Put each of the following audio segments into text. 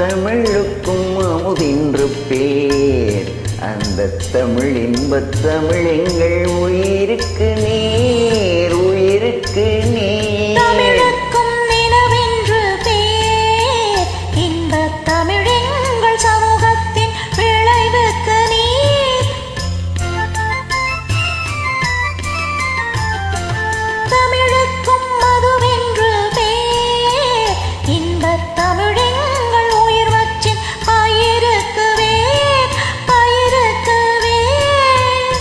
தமிழுக்கும் அமுதென்று பேர் அந்த தமிழ் இன்பத் தமிழ் எங்கள் உயிருக்கு நேர் உயிருக்கு நேர் தமிழுக்கும் நிலவென்று பேர் இன்பத் தமிழெங்கள் சமூகத்தின் விளைவுக்கு நீர் தமிழுக்கும் மதுவென்று பேர் இன்பத் தமிழெங்கள் உயிர் வச்சின் பயிருக்கு வேர் பயிருக்கு வேர்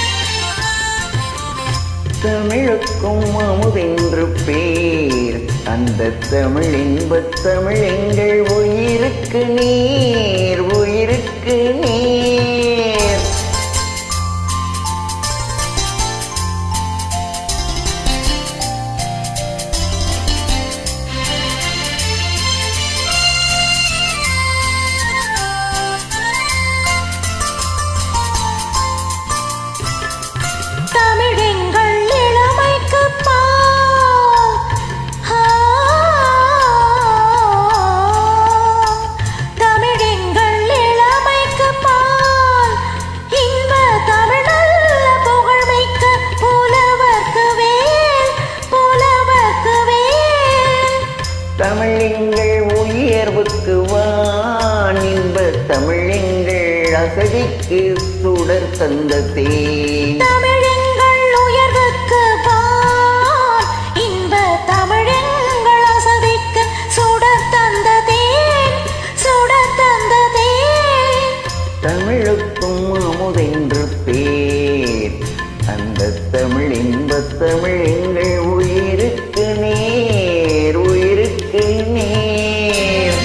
தமிழுக்கும் அமுதென்று பேர் அந்த தமிழ் இன்பத் தமிழ் எங்கள் உயிருக்கு நேர் உயிருக்கு நேர் தமிழெங்கள் இளமைக்கு பால் ஆ, தமிழெங்கள் இளமைக்கு பால் இன்ப தமிழ் நல்ல புகழ்மிக்க புலவர்க்கு வேல் புலவர்க்கு வேல் தமிழ் எங்கள் உயர்வுக்கு வான் இன்ப தமிழ் எங்கள் அசதிக்கு சுடர் தந்த தேன் தமிழெங்கள் உயர்வுக்கு பார் இன்ப தமிழெங்கள் அசதிக்கு சுடர் தந்த தேன் சுடர் தந்த தேன் தமிழுக்கும் அமுதென்று பேர் அந்த தமிழ் இன்பத் தமிழ் எங்கள் உயிருக்கு நேர் உயிருக்கு நேர்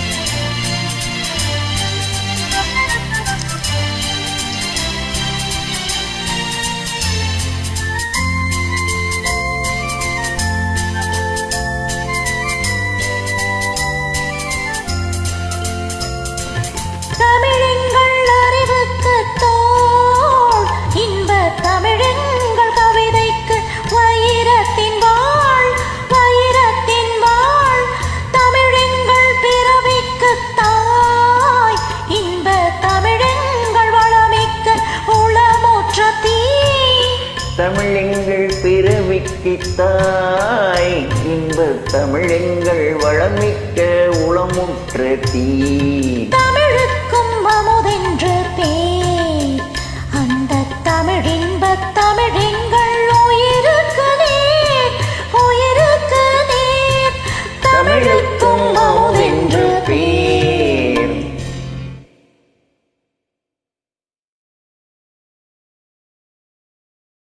தமிழெங்கள் அறிவுக்கு தோள் இன்ப தமிழெங்கள் கவிதைக்கு வைரத்தின் வாழ் வைரத்தின் வாழ் தமிழெங்கள் பிறவிக்கு தாய் இன்ப தமிழெங்கள் வளமிக்க உளமுற்ற தீ தமிழ் எங்கள் பிறவிக்கு தாய் இன்ப தமிழ் எங்கள் வளமிக்க உளமுற்ற தீ தமிழ்